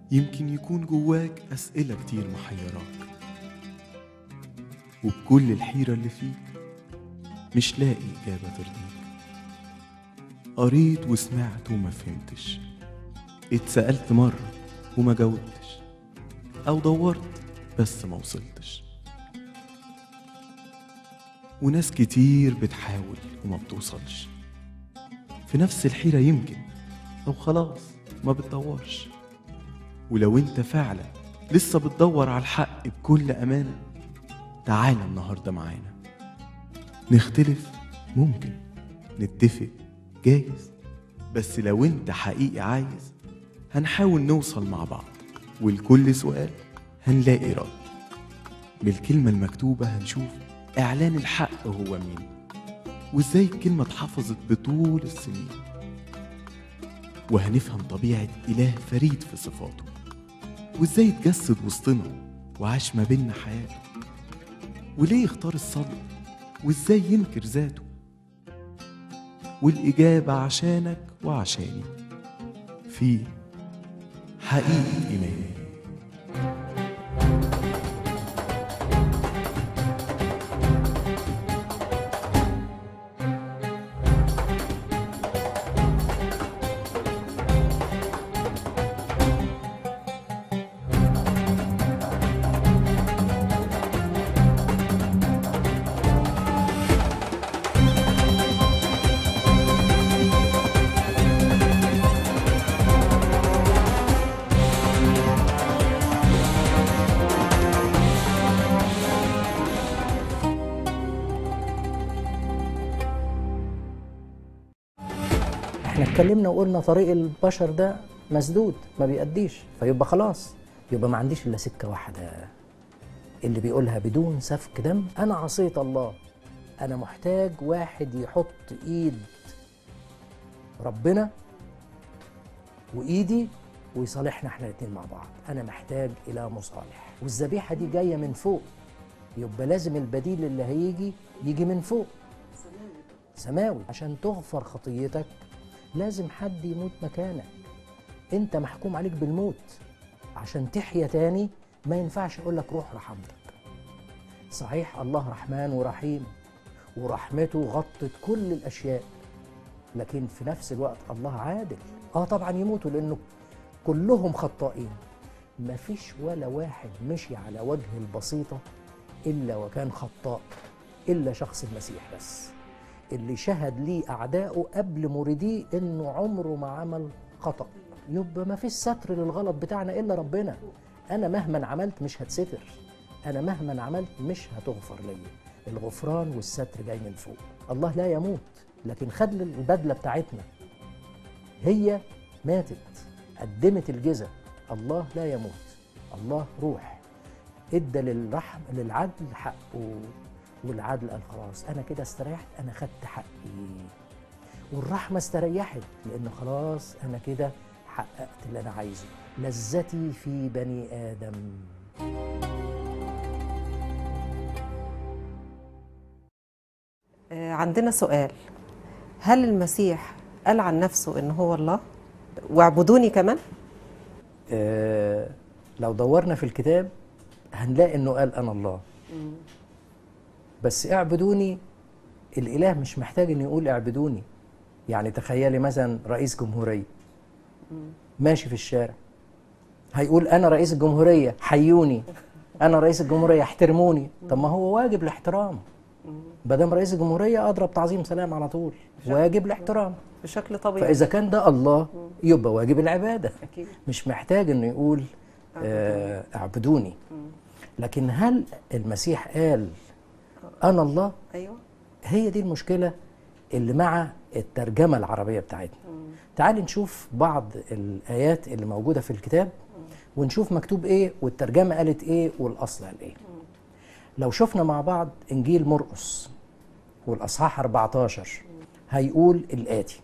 يمكن يكون جواك أسئلة كتير محيراك وبكل الحيرة اللي فيك مش لاقي إجابة ترضيك قريت وسمعت وما فهمتش اتسألت مرة وما جاوبتش أو دورت بس ما وصلتش وناس كتير بتحاول وما بتوصلش في نفس الحيرة يمكن أو خلاص ما بتدورش ولو انت فعلا لسه بتدور على الحق بكل أمانة تعالى النهاردة معانا نختلف ممكن نتفق جايز بس لو انت حقيقي عايز هنحاول نوصل مع بعض ولكل سؤال هنلاقي رد بالكلمة المكتوبة هنشوف إعلان الحق هو مين وإزاي الكلمة اتحفظت بطول السنين وهنفهم طبيعة إله فريد في صفاته وإزاي اتجسد وسطنا وعاش ما بينا حياته وليه اختار الصبر وإزاي ينكر ذاته والإجابة عشانك وعشاني في حقيقة إيماني احنا اتكلمنا وقلنا طريق البشر ده مسدود ما بيأديش فيبقى خلاص يبقى ما عنديش الا سكه واحده اللي بيقولها بدون سفك دم انا عصيت الله انا محتاج واحد يحط ايد ربنا وايدي ويصالحنا احنا الاتنين مع بعض انا محتاج الى مصالح والذبيحه دي جايه من فوق يبقى لازم البديل اللي هيجي يجي من فوق سماوي عشان تغفر خطيتك لازم حد يموت مكانك انت محكوم عليك بالموت عشان تحيا تاني ما ينفعش اقول لك روح رحمتك صحيح الله رحمن ورحيم ورحمته غطت كل الاشياء لكن في نفس الوقت الله عادل اه طبعا يموتوا لانه كلهم خطائين مفيش ولا واحد مشي على وجه البسيطة إلا وكان خطاء إلا شخص المسيح بس اللي شهد ليه أعدائه قبل مريديه إنه عمره ما عمل خطأ يبقى ما فيش ستر للغلط بتاعنا إلا ربنا أنا مهما عملت مش هتستر أنا مهما عملت مش هتغفر ليا الغفران والستر جاي من فوق الله لا يموت لكن خد البدلة بتاعتنا هي ماتت قدمت الجزا الله لا يموت الله روح ادى للرحم للعدل حقه والعدل قال خلاص انا كده استريحت انا خدت حقي والرحمه استريحت لان خلاص انا كده حققت اللي انا عايزه لذتي في بني ادم آه، عندنا سؤال هل المسيح قال عن نفسه ان هو الله واعبدوني كمان آه لو دورنا في الكتاب هنلاقي انه قال انا الله بس اعبدوني الاله مش محتاج انه يقول اعبدوني يعني تخيلي مثلا رئيس جمهوريه ماشي في الشارع هيقول انا رئيس الجمهوريه حيوني انا رئيس الجمهوريه احترموني طب ما هو واجب الاحترام ما دام رئيس الجمهوريه اضرب تعظيم سلام على طول واجب الاحترام بشكل طبيعي فاذا كان ده الله يبقى واجب العباده اكيد مش محتاج انه يقول آه، اعبدوني لكن هل المسيح قال انا الله ايوه هي دي المشكله اللي مع الترجمه العربيه بتاعتنا تعال نشوف بعض الايات اللي موجوده في الكتاب ونشوف مكتوب ايه والترجمه قالت ايه والاصل قال ايه لو شفنا مع بعض انجيل مرقس والاصحاح 14 هيقول الاتي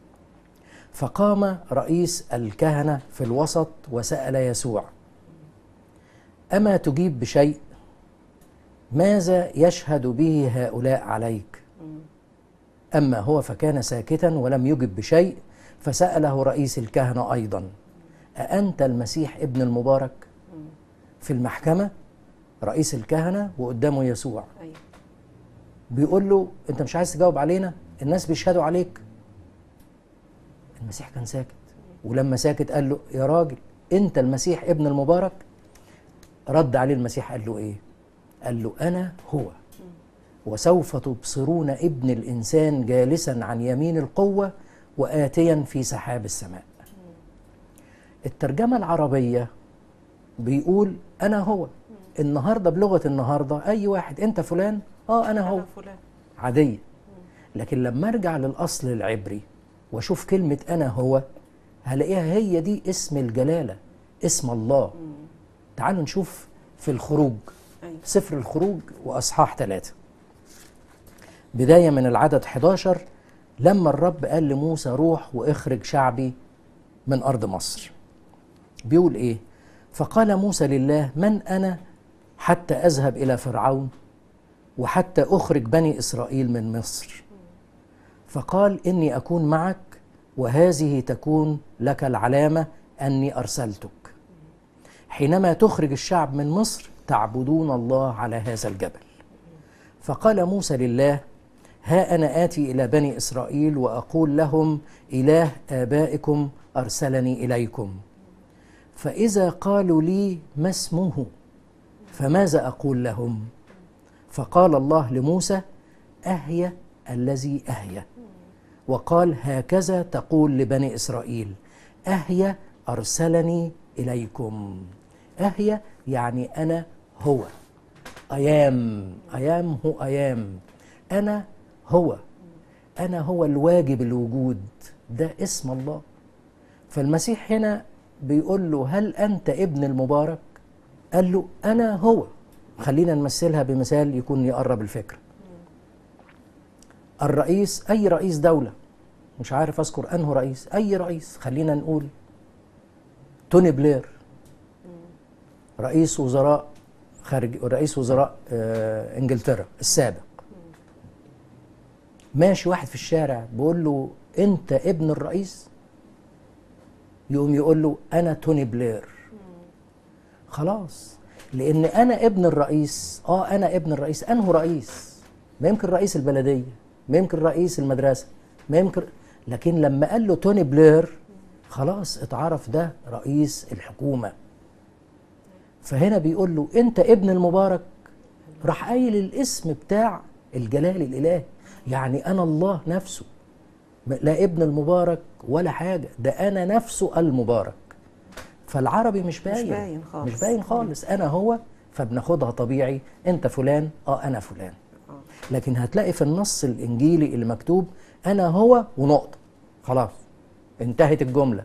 فقام رئيس الكهنه في الوسط وسال يسوع اما تجيب بشيء ماذا يشهد به هؤلاء عليك اما هو فكان ساكتا ولم يجب بشيء فساله رئيس الكهنه ايضا أأنت المسيح ابن المبارك في المحكمة رئيس الكهنة وقدامه يسوع أيوة. بيقول له انت مش عايز تجاوب علينا الناس بيشهدوا عليك المسيح كان ساكت ولما ساكت قال له يا راجل انت المسيح ابن المبارك رد عليه المسيح قال له ايه قال له انا هو وسوف تبصرون ابن الانسان جالسا عن يمين القوه واتيا في سحاب السماء الترجمه العربيه بيقول انا هو النهارده بلغه النهارده اي واحد انت فلان اه انا هو أنا فلان عادية لكن لما ارجع للأصل العبري واشوف كلمة أنا هو هلاقيها هي دي اسم الجلالة اسم الله تعالوا نشوف في الخروج أيوة. سفر الخروج وأصحاح ثلاثة بداية من العدد 11 لما الرب قال لموسى روح واخرج شعبي من أرض مصر بيقول إيه فقال موسى لله من أنا حتى أذهب إلى فرعون وحتى أخرج بني إسرائيل من مصر فقال إني أكون معك وهذه تكون لك العلامة أني أرسلتك حينما تخرج الشعب من مصر تعبدون الله على هذا الجبل فقال موسى لله ها أنا آتي إلى بني إسرائيل وأقول لهم إله آبائكم أرسلني إليكم فإذا قالوا لي ما اسمه فماذا أقول لهم فقال الله لموسى أهي الذي أهي وقال هكذا تقول لبني إسرائيل أهي أرسلني إليكم أهي يعني أنا هو أيام أيام هو أيام أنا هو أنا هو الواجب الوجود ده اسم الله فالمسيح هنا بيقول له هل أنت ابن المبارك قال له أنا هو خلينا نمثلها بمثال يكون يقرب الفكرة الرئيس أي رئيس دولة مش عارف أذكر أنه رئيس أي رئيس خلينا نقول توني بلير رئيس وزراء خارج رئيس وزراء آه انجلترا السابق ماشي واحد في الشارع بيقول له انت ابن الرئيس يقوم يقول له انا توني بلير خلاص لان انا ابن الرئيس اه انا ابن الرئيس انه رئيس ما يمكن رئيس البلديه ما يمكن رئيس المدرسه ما يمكن لكن لما قال له توني بلير خلاص اتعرف ده رئيس الحكومه فهنا بيقول له انت ابن المبارك راح قايل الاسم بتاع الجلال الالهي يعني انا الله نفسه لا ابن المبارك ولا حاجه ده انا نفسه المبارك فالعربي مش باين باين خالص. مش باين خالص انا هو فبناخدها طبيعي انت فلان اه انا فلان لكن هتلاقي في النص الانجيلي اللي مكتوب انا هو ونقطه خلاص انتهت الجمله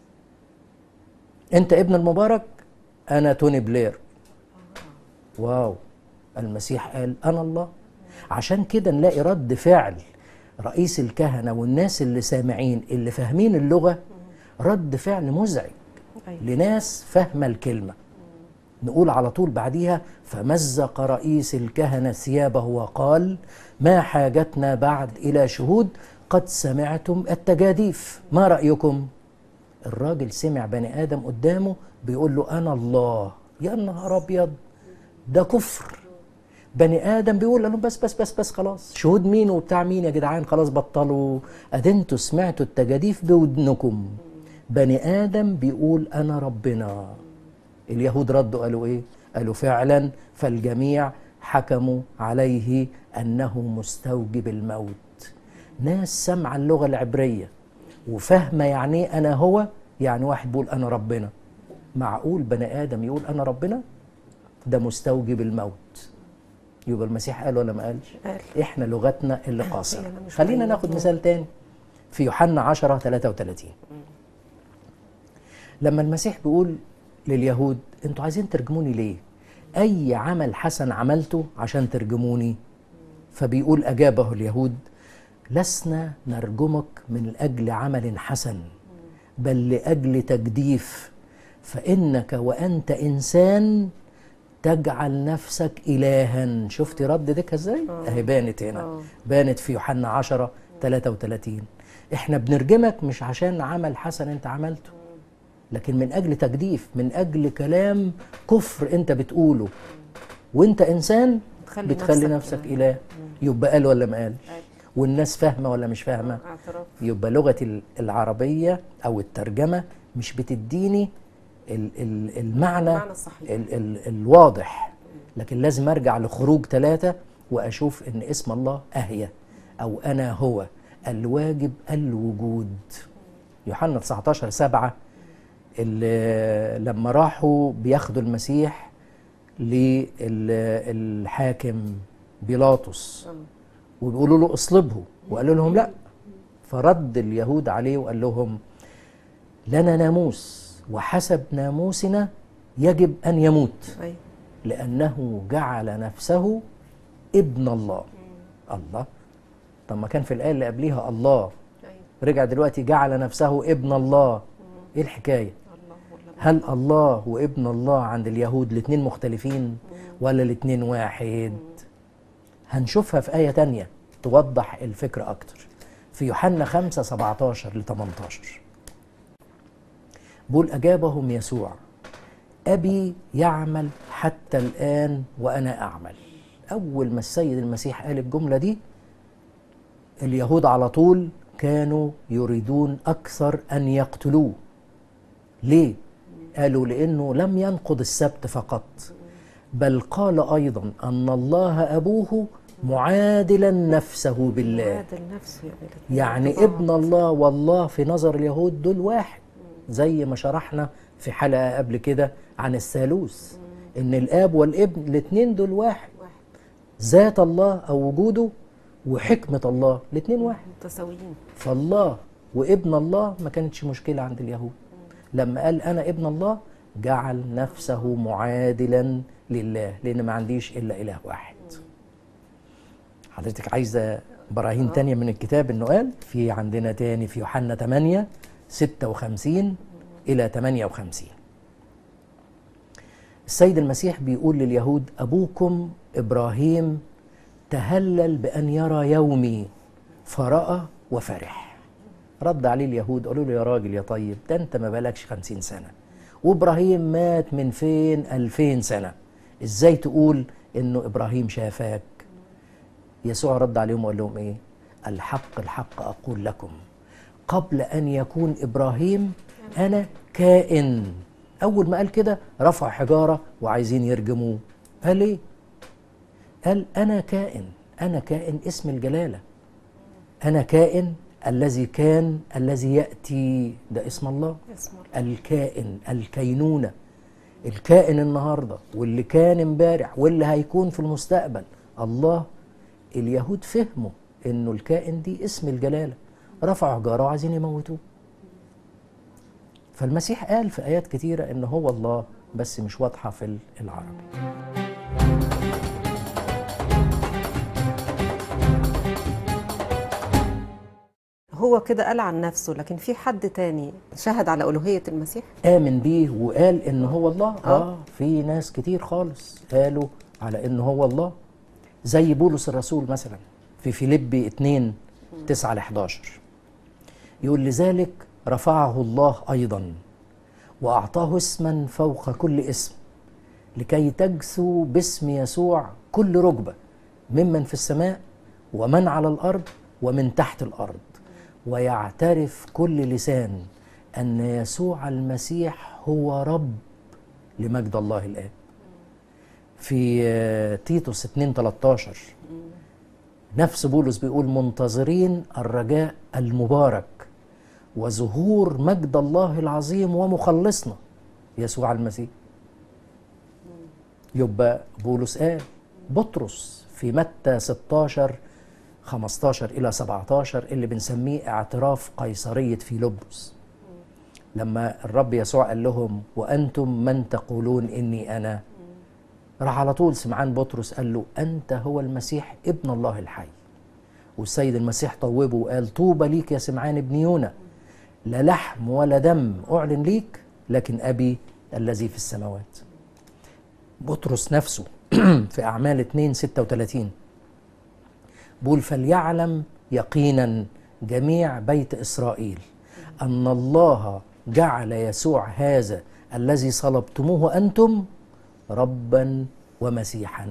انت ابن المبارك انا توني بلير واو المسيح قال انا الله عشان كده نلاقي رد فعل رئيس الكهنه والناس اللي سامعين اللي فاهمين اللغه رد فعل مزعج أيوة. لناس فاهمه الكلمه نقول على طول بعديها فمزق رئيس الكهنه ثيابه وقال ما حاجتنا بعد الى شهود قد سمعتم التجاديف ما رايكم الراجل سمع بني ادم قدامه بيقول له انا الله يا نهار ابيض ده كفر بني ادم بيقول لهم بس بس بس بس خلاص شهود مين وبتاع مين يا جدعان خلاص بطلوا ادي انتوا سمعتوا التجاديف بودنكم بني ادم بيقول انا ربنا اليهود ردوا قالوا ايه قالوا فعلا فالجميع حكموا عليه انه مستوجب الموت ناس سمع اللغه العبريه وفاهمه يعني ايه انا هو يعني واحد بيقول انا ربنا معقول بني ادم يقول انا ربنا ده مستوجب الموت يبقى المسيح قال ولا ما قالش قال. احنا لغتنا اللي قاصره هي مش خلينا باينة. ناخد مثال تاني في يوحنا 10 33 لما المسيح بيقول لليهود انتوا عايزين ترجموني ليه اي عمل حسن عملته عشان ترجموني فبيقول اجابه اليهود لسنا نرجمك من اجل عمل حسن بل لاجل تجديف فانك وانت انسان تجعل نفسك الها شفتي رد ديك ازاي اهي بانت هنا آه. بانت في يوحنا 10 33 احنا بنرجمك مش عشان عمل حسن انت عملته لكن من اجل تجديف من اجل كلام كفر انت بتقوله وانت انسان بتخلي بتخلي نفسك نفسك اله يبقى قال ولا ما قال قال. والناس فاهمه ولا مش فاهمه اعتراف يبقى لغه ال- العربيه او الترجمه مش بتديني ال- ال- المعنى المعنى الصحيح. ال ال الواضح لكن لازم ارجع لخروج ثلاثة واشوف ان اسم الله اهيا او انا هو الواجب الوجود يوحنا 19 7 اللي لما راحوا بياخدوا المسيح للحاكم بيلاطس وبيقولوا له اصلبه وقالوا لهم لا فرد اليهود عليه وقال لهم لنا ناموس وحسب ناموسنا يجب ان يموت ايوه لأنه جعل نفسه ابن الله الله طب ما كان في الآية اللي قبليها الله ايوه رجع دلوقتي جعل نفسه ابن الله ايه الحكاية الله ولا هل الله وابن الله عند اليهود الاتنين مختلفين ولا الاتنين واحد هنشوفها في آية تانية توضح الفكرة أكتر في يوحنا 5 17 ل 18 بقول أجابهم يسوع أبي يعمل حتى الآن وأنا أعمل أول ما السيد المسيح قال الجملة دي اليهود على طول كانوا يريدون أكثر أن يقتلوه ليه؟ قالوا لأنه لم ينقض السبت فقط بل قال أيضا أن الله أبوه معادلا نفسه بالله عادل نفسه يعني الاتنين يعني مع بعض. ابن الله والله في نظر اليهود دول واحد زي ما شرحنا في حلقة قبل كده عن الثالوث ان الاب والابن الاثنين دول واحد واحد ذات الله او وجوده وحكمة الله الاثنين واحد متساويين فالله وابن الله ما كانتش مشكلة عند اليهود لما قال أنا ابن الله جعل نفسه معادلا لله لأن ما عنديش إلا إله واحد حضرتك عايزة براهين تانية من الكتاب إنه قال في عندنا تاني في يوحنا 8 56 إلى 58 السيد المسيح بيقول لليهود أبوكم إبراهيم تهلل بأن يرى يومي فرأى وفرح رد عليه اليهود قالوا له يا راجل يا طيب ده انت ما بالكش خمسين سنة وإبراهيم مات من فين ألفين سنة إزاي تقول إنه إبراهيم شافاك يسوع رد عليهم وقال لهم إيه الحق الحق أقول لكم قبل أن يكون إبراهيم أنا كائن أول ما قال كده رفع حجارة وعايزين يرجموه قال إيه قال أنا كائن أنا كائن اسم الجلالة أنا كائن الذي كان الذي يأتي ده اسم الله اسم الله الكائن الكينونة الكائن النهاردة واللي كان امبارح واللي هيكون في المستقبل الله اليهود فهموا انه الكائن دي اسم الجلالة رفعوا حجارة وعايزين يموتوه فالمسيح قال في آيات كتيرة ان هو الله بس مش واضحة في العربي هو كده قال عن نفسه لكن في حد تاني شهد على ألوهية المسيح آمن بيه وقال إن هو الله آه. آه في ناس كتير خالص قالوا على إن هو الله زي بولس الرسول مثلا في فيليبي 2 9 ل 11 يقول لذلك رفعه الله أيضا وأعطاه اسما فوق كل اسم لكي تجثو باسم يسوع كل ركبة ممن في السماء ومن على الأرض ومن تحت الأرض ويعترف كل لسان أن يسوع المسيح هو رب لمجد الله الآب في آه، تيتوس 2 13 نفس بولس بيقول منتظرين الرجاء المبارك وظهور مجد الله العظيم ومخلصنا يسوع المسيح يبقى بولس قال بطرس في متى 16 15 إلى 17 اللي بنسميه اعتراف قيصرية فيلبس لما الرب يسوع قال لهم وأنتم من تقولون إني أنا راح على طول سمعان بطرس قال له أنت هو المسيح ابن الله الحي والسيد المسيح طوبه وقال طوبى ليك يا سمعان ابن يونا لا لحم ولا دم أعلن ليك لكن أبي الذي في السماوات بطرس نفسه في أعمال 2 36 بقول فليعلم يقينا جميع بيت إسرائيل أن الله جعل يسوع هذا الذي صلبتموه انتم ربا ومسيحا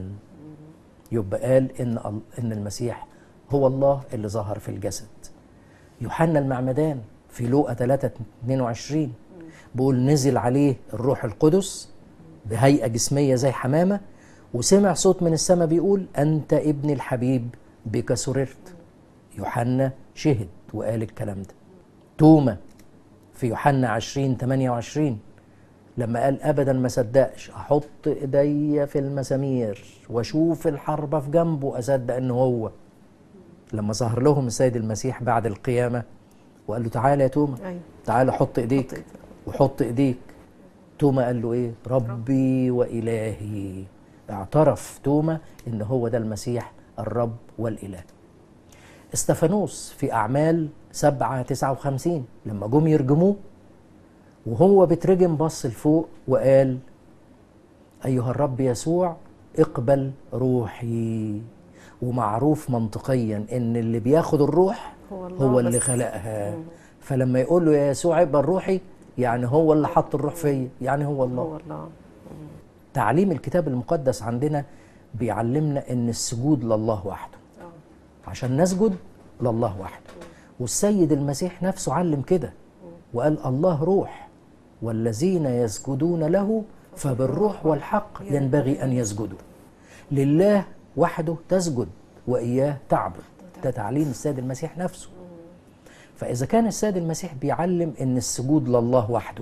يبقى قال ان ال- ان المسيح هو الله اللي ظهر في الجسد يوحنا المعمدان في لوقا 3 22 بيقول نزل عليه الروح القدس بهيئه جسميه زي حمامه وسمع صوت من السماء بيقول انت ابن الحبيب بك سررت يوحنا شهد وقال الكلام ده توما في يوحنا 20 28 لما قال ابدا ما صدقش احط ايديا في المسامير واشوف الحربه في جنبه اصدق ان هو لما ظهر لهم السيد المسيح بعد القيامه وقال له تعالى يا توما ايوه تعالى حط ايديك حط إيديك. وحط ايديك توما قال له ايه ربي والهي اعترف توما ان هو ده المسيح الرب والاله استفانوس في اعمال سبعة تسعة وخمسين لما جم يرجموه وهو بيترجم بص لفوق وقال ايها الرب يسوع اقبل روحي ومعروف منطقيا ان اللي بياخد الروح هو الله هو اللي بس. خلقها فلما يقول له يا يسوع اقبل روحي يعني هو اللي حط الروح فيا يعني هو الله هو الله تعليم الكتاب المقدس عندنا بيعلمنا ان السجود لله وحده عشان نسجد لله وحده والسيد المسيح نفسه علم كده وقال الله روح والذين يسجدون له فبالروح والحق ينبغي ان يسجدوا لله وحده تسجد واياه تعبد ده تعليم السيد المسيح نفسه فاذا كان السيد المسيح بيعلم ان السجود لله وحده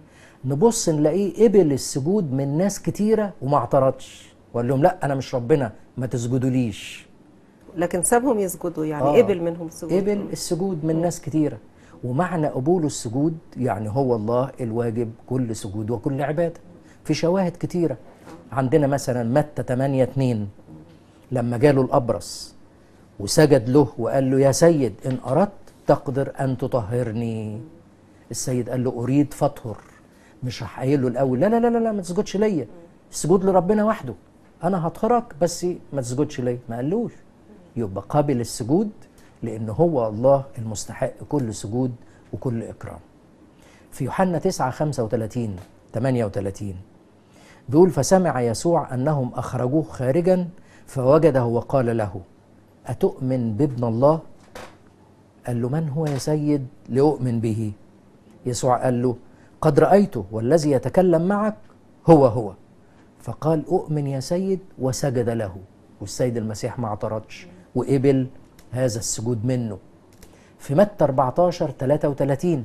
نبص نلاقيه قبل السجود من ناس كتيره وما اعترضش وقال لهم لا انا مش ربنا ما تسجدوليش لكن سابهم يسجدوا يعني آه. قبل منهم السجود قبل السجود من ناس كتيرة ومعنى قبول السجود يعني هو الله الواجب كل سجود وكل عبادة في شواهد كتيرة عندنا مثلا متى 8 2 لما جاله الأبرص وسجد له وقال له يا سيد إن أردت تقدر أن تطهرني السيد قال له أريد فاطهر مش راح قايل له الأول لا لا لا لا, لا ما تسجدش ليا السجود لربنا وحده أنا هطهرك بس ما تسجدش ليا ما قالوش يبقى قابل السجود لأن هو الله المستحق كل سجود وكل إكرام في يوحنا 9 35 38 بيقول فسمع يسوع أنهم أخرجوه خارجا فوجده وقال له أتؤمن بابن الله قال له من هو يا سيد لأؤمن به يسوع قال له قد رأيته والذي يتكلم معك هو هو فقال أؤمن يا سيد وسجد له والسيد المسيح ما اعترضش وقبل هذا السجود منه في متى 14 33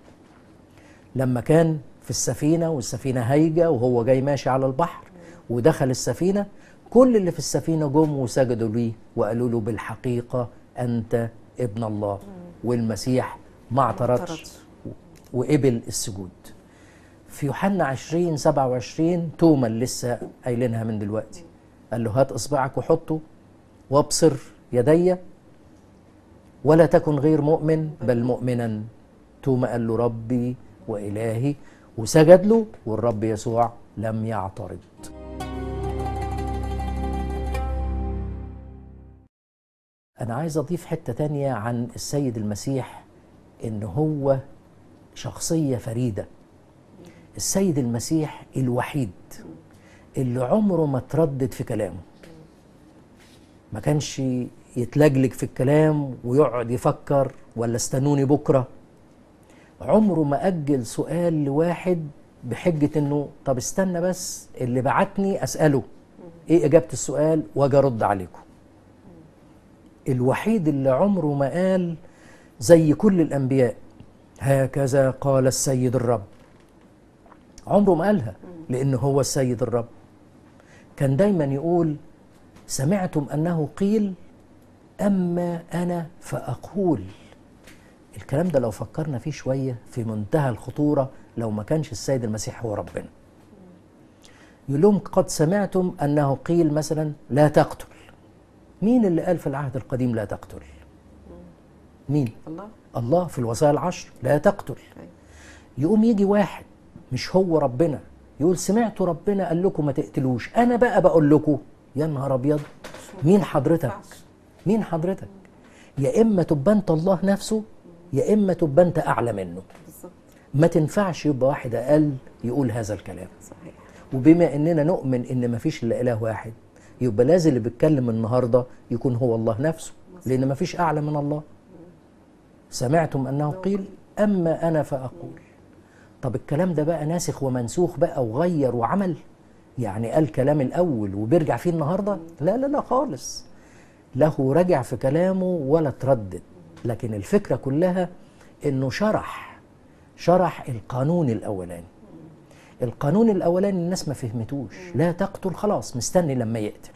لما كان في السفينة والسفينة هايجة وهو جاي ماشي على البحر ودخل السفينة كل اللي في السفينة جم وسجدوا ليه وقالوا له بالحقيقة أنت ابن الله والمسيح ما اعترضش اعترضش. وقبل السجود في يوحنا 20 27 توما اللي لسه قايلينها من دلوقتي قال له هات اصبعك وحطه وابصر يدي ولا تكن غير مؤمن بل مؤمنا توما قال له ربي والهي وسجد له والرب يسوع لم يعترض انا عايز اضيف حته تانية عن السيد المسيح ان هو شخصيه فريده السيد المسيح الوحيد اللي عمره ما تردد في كلامه ما كانش يتلجلج في الكلام ويقعد يفكر ولا استنوني بكره عمره ما اجل سؤال لواحد بحجه انه طب استنى بس اللي بعتني اساله ايه اجابه السؤال واجي ارد عليكم الوحيد اللي عمره ما قال زي كل الانبياء هكذا قال السيد الرب عمره ما قالها لأنه هو السيد الرب كان دايما يقول سمعتم أنه قيل أما أنا فأقول الكلام ده لو فكرنا فيه شوية في منتهى الخطورة لو ما كانش السيد المسيح هو ربنا يقول لهم قد سمعتم أنه قيل مثلا لا تقتل مين اللي قال في العهد القديم لا تقتل مين الله الله في الوصايا العشر لا تقتل أيوة. يقوم يجي واحد مش هو ربنا يقول سمعتوا ربنا قال لكم ما تقتلوش انا بقى بقول لكم يا نهار ابيض مين حضرتك ينفعش. مين حضرتك يا اما تبقى انت الله نفسه يا اما تبقى انت اعلى منه بالظبط ما تنفعش يبقى واحد اقل يقول هذا الكلام صحيح وبما اننا نؤمن ان ما فيش الا اله واحد يبقى لازم اللي بيتكلم النهارده يكون هو الله نفسه لان ما فيش اعلى من الله سمعتم انه قيل اما انا فاقول طب الكلام ده بقى ناسخ ومنسوخ بقى وغير وعمل يعني قال كلام الاول وبيرجع فيه النهارده لا لا لا خالص له رجع في كلامه ولا تردد لكن الفكره كلها انه شرح شرح القانون الاولاني القانون الاولاني الناس ما فهمتوش لا تقتل خلاص مستني لما يقتل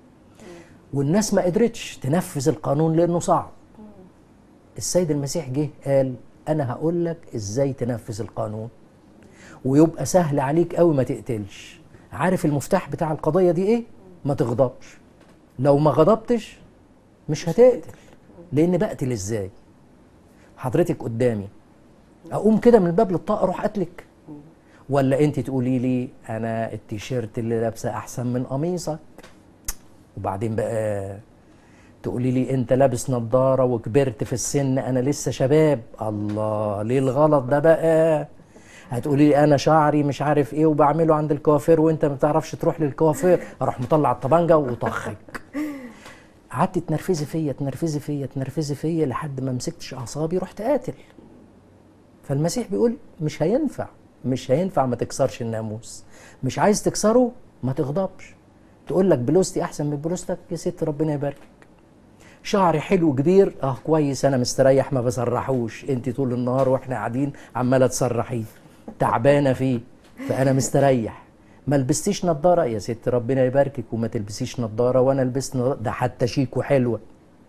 والناس ما قدرتش تنفذ القانون لانه صعب السيد المسيح جه قال انا هقول لك ازاي تنفذ القانون ويبقى سهل عليك قوي ما تقتلش عارف المفتاح بتاع القضيه دي ايه ما تغضبش لو ما غضبتش مش هتقتل لان بقتل ازاي حضرتك قدامي اقوم كده من الباب للطاقه اروح قتلك ولا انت تقولي لي انا التيشيرت اللي لابسه احسن من قميصك وبعدين بقى تقولي لي انت لابس نظاره وكبرت في السن انا لسه شباب الله ليه الغلط ده بقى هتقولي لي انا شعري مش عارف ايه وبعمله عند الكوافير وانت ما بتعرفش تروح للكوافير اروح مطلع الطبنجه وطخك قعدت تنرفزي فيا تنرفزي فيا تنرفزي فيا لحد ما مسكتش اعصابي رحت قاتل فالمسيح بيقول مش هينفع مش هينفع ما تكسرش الناموس مش عايز تكسره ما تغضبش تقول لك بلوستي احسن من بلوستك يا ست ربنا يبارك شعري حلو كبير اه كويس انا مستريح ما بسرحوش انت طول النهار واحنا قاعدين عماله تسرحيه تعبانه فيه فانا مستريح ما لبستيش نظاره يا ست ربنا يباركك وما تلبسيش نظاره وانا لبست نظارة ده حتى شيك وحلوه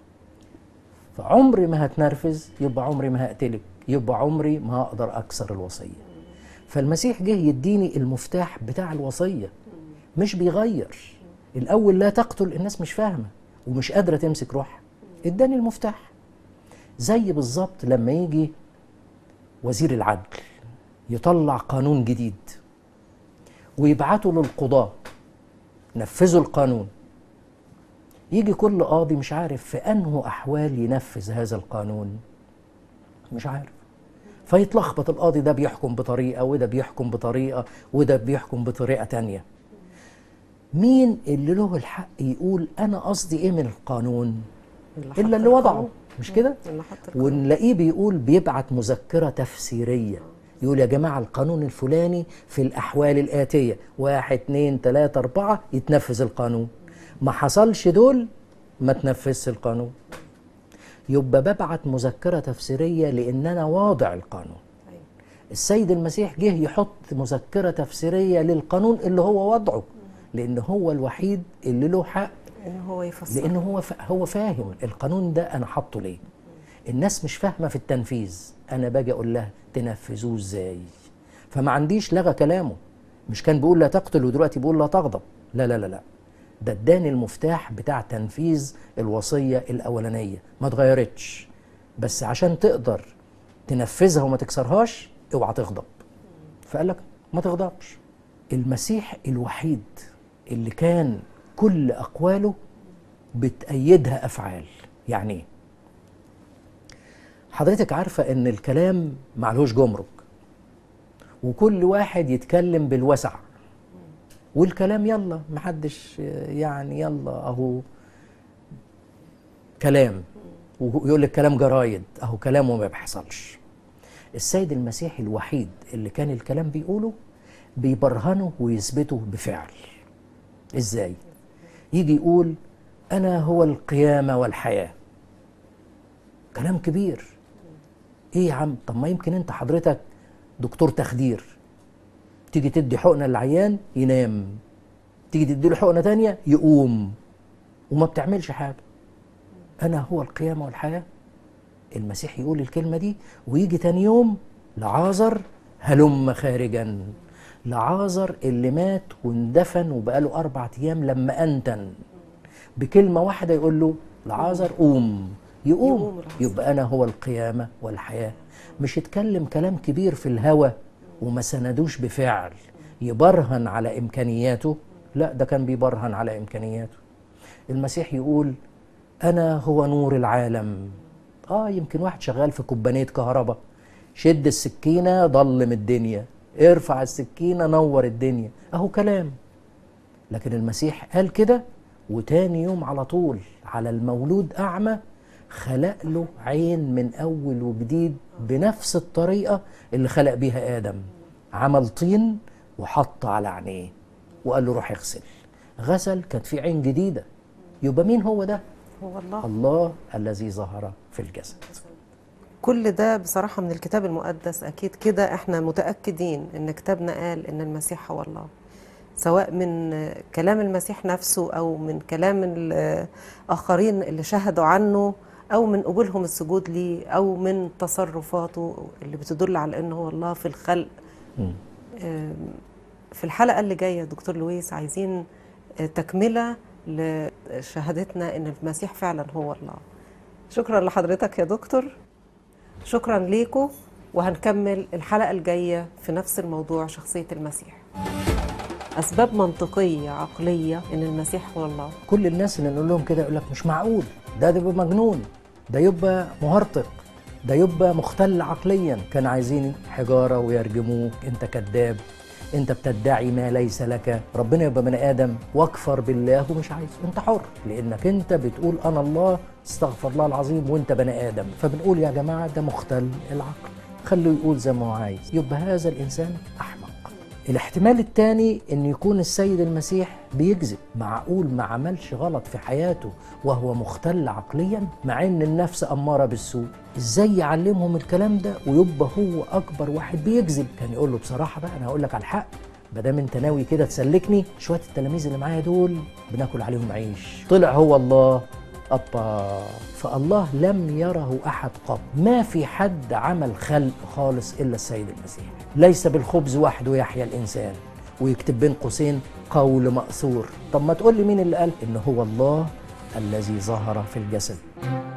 فعمري ما هتنرفز يبقى عمري ما هقتلك يبقى عمري ما هقدر اكسر الوصيه فالمسيح جه يديني المفتاح بتاع الوصيه مش بيغير الاول لا تقتل الناس مش فاهمه ومش قادره تمسك روحها اداني المفتاح زي بالظبط لما يجي وزير العدل يطلع قانون جديد ويبعته للقضاة نفذوا القانون يجي كل قاضي مش عارف في أنه أحوال ينفذ هذا القانون مش عارف فيتلخبط القاضي ده بيحكم بطريقة وده بيحكم بطريقة وده بيحكم بطريقة تانية مين اللي له الحق يقول أنا قصدي إيه من القانون حط إلا اللي وضعه القانون. مش كده اللي حط القانون. ونلاقيه بيقول بيبعت مذكرة تفسيرية يقول يا جماعة القانون الفلاني في الأحوال الآتية واحد اتنين تلاتة أربعة يتنفذ القانون ما حصلش دول ما تنفذش القانون يبقى ببعت مذكرة تفسيرية لأن أنا واضع القانون أيوة. السيد المسيح جه يحط مذكرة تفسيرية للقانون اللي هو وضعه لأن هو الوحيد اللي له حق ان هو يفسر لأنه هو فا- هو فاهم القانون ده أنا حاطه ليه الناس مش فاهمة في التنفيذ أنا باجي أقول لها تنفذوه إزاي فما عنديش لغى كلامه مش كان بيقول لا تقتل ودلوقتي بيقول لا تغضب لا لا لا لا ده اداني المفتاح بتاع تنفيذ الوصية الأولانية ما اتغيرتش بس عشان تقدر تنفذها وما تكسرهاش اوعى تغضب فقال لك ما تغضبش المسيح الوحيد اللي كان كل أقواله بتأيدها أفعال يعني إيه؟ حضرتك عارفة إن الكلام معلوش جمرك وكل واحد يتكلم بالوسع والكلام يلا محدش يعني يلا أهو كلام ويقول لك كلام جرايد أهو كلامه ما بيحصلش السيد المسيح الوحيد اللي كان الكلام بيقوله بيبرهنه ويثبته بفعل ازاي يجي يقول انا هو القيامه والحياه كلام كبير ايه يا عم طب ما يمكن انت حضرتك دكتور تخدير تيجي تدي حقنه للعيان ينام تيجي تدي له حقنه تانية يقوم وما بتعملش حاجه انا هو القيامه والحياه المسيح يقول الكلمه دي ويجي تاني يوم لعازر هلم خارجا لعازر اللي مات واندفن وبقاله أربعة أيام لما أنتن بكلمة واحدة يقول له لعازر قوم يقوم يقوم لعازر. يبقى أنا هو القيامة والحياة مش يتكلم كلام كبير في الهوى وما سندوش بفعل يبرهن على إمكانياته لا ده كان بيبرهن على إمكانياته المسيح يقول أنا هو نور العالم آه يمكن واحد شغال في كوبانية كهرباء شد السكينة ضلم الدنيا ارفع السكينة نور الدنيا اهو كلام لكن المسيح قال كده وتاني يوم على طول على المولود أعمى خلق له عين من أول وجديد بنفس الطريقة اللي خلق بيها آدم عمل طين وحط على عينيه وقال له روح اغسل غسل كانت في عين جديدة يبقى مين هو ده؟ هو الله الله الذي ظهر في الجسد كل ده بصراحة من الكتاب المقدس أكيد كده إحنا متأكدين إن كتابنا قال إن المسيح هو الله سواء من كلام المسيح نفسه أو من كلام الآخرين اللي شهدوا عنه أو من قبولهم السجود ليه أو من تصرفاته اللي بتدل على إنه هو الله في الخلق مم. آم، في الحلقة اللي جاية دكتور لويس عايزين آه، تكملة لشهادتنا إن المسيح فعلا هو الله شكرا لحضرتك يا دكتور شكرا ليكم وهنكمل الحلقة الجاية في نفس الموضوع شخصية المسيح أسباب منطقية عقلية إن المسيح هو الله كل الناس اللي نقول لهم كده يقول لك مش معقول ده ده يبقى مجنون ده يبقى مهرطق ده يبقى مختل عقليا كان عايزين حجاره ويرجموك انت كذاب انت بتدعي ما ليس لك ربنا يبقى بني ادم واكفر بالله ومش عايز انت حر لانك انت بتقول انا الله استغفر الله العظيم وانت بني ادم فبنقول يا جماعه ده مختل العقل خليه يقول زي ما هو عايز يبقى هذا الانسان احمق الاحتمال الثاني ان يكون السيد المسيح بيكذب معقول ما عملش غلط في حياته وهو مختل عقليا مع ان النفس اماره بالسوء ازاي يعلمهم الكلام ده ويبقى هو اكبر واحد بيكذب كان يقول له بصراحه بقى انا هقول لك على الحق ما دام انت ناوي كده تسلكني شويه التلاميذ اللي معايا دول بناكل عليهم عيش طلع هو الله أبا فالله لم يره أحد قط ما في حد عمل خلق خالص إلا السيد المسيح ليس بالخبز وحده يحيا الإنسان ويكتب بين قوسين قول مأثور طب ما تقول لي مين اللي قال إن هو الله الذي ظهر في الجسد